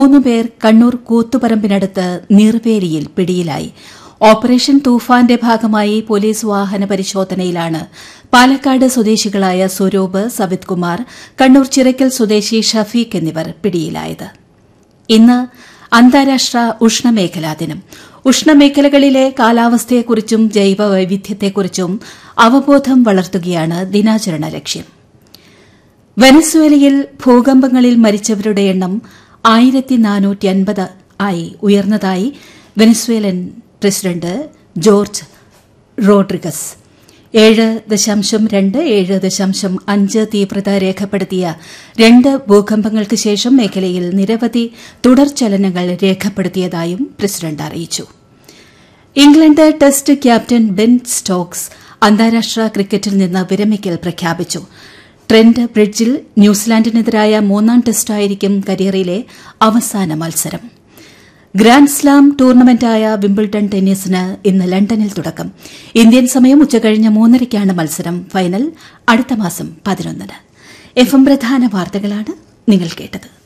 മൂന്ന് പേർ കണ്ണൂർ കൂത്തുപറമ്പിനടുത്ത് നീർവേലിയിൽ പിടിയിലായി ഓപ്പറേഷൻ തൂഫാന്റെ ഭാഗമായി പോലീസ് വാഹന പരിശോധനയിലാണ് പാലക്കാട് സ്വദേശികളായ സ്വരൂപ് സവിത് കുമാർ കണ്ണൂർ ചിറയ്ക്കൽ സ്വദേശി ഷഫീഖ് എന്നിവർ പിടിയിലായത് ഇന്ന് അന്താരാഷ്ട്ര ഉഷ്ണമേഖലാ ദിനം ഉഷ്ണമേഖലകളിലെ കാലാവസ്ഥയെക്കുറിച്ചും ജൈവ വൈവിധ്യത്തെക്കുറിച്ചും അവബോധം വളർത്തുകയാണ് ദിനാചരണ ലക്ഷ്യം വെനസ്വേലയിൽ ഭൂകമ്പങ്ങളിൽ മരിച്ചവരുടെ എണ്ണം ആയിരത്തി നാനൂറ്റി അൻപത് ആയി ഉയർന്നതായി വെനസ്വേലൻ പ്രസിഡന്റ് ജോർജ് റോഡ്രിഗസ് ഏഴ് ദശാംശം രണ്ട് ഏഴ് ദശാംശം അഞ്ച് തീവ്രത രേഖപ്പെടുത്തിയ രണ്ട് ഭൂകമ്പങ്ങൾക്ക് ശേഷം മേഖലയിൽ നിരവധി തുടർചലനങ്ങൾ രേഖപ്പെടുത്തിയതായും പ്രസിഡന്റ് അറിയിച്ചു England test captain Ben Stokes അന്താരാഷ്ട്ര ക്രിക്കറ്റിൽ നിന്ന് വിരമിക്കൽ പ്രഖ്യാപിച്ചു ട്രെന്റ് ബ്രിഡ്ജിൽ ന്യൂസിലാൻഡിനെതിരായ മൂന്നാം ടെസ്റ്റായിരിക്കും കരിയറിലെ അവസാന മത്സരം ഗ്രാൻഡ് സ്ലാം ടൂർണമെന്റായ വിംബിൾഡൺ ടെന്നീസിന് ഇന്ന് ലണ്ടനിൽ തുടക്കം ഇന്ത്യൻ സമയം ഉച്ചകഴിഞ്ഞ് മൂന്നരയ്ക്കാണ് മത്സരം ഫൈനൽ അടുത്ത മാസം പതിനൊന്നിന് എഫ് എം പ്രധാന വാർത്തകളാണ് നിങ്ങൾ കേട്ടത്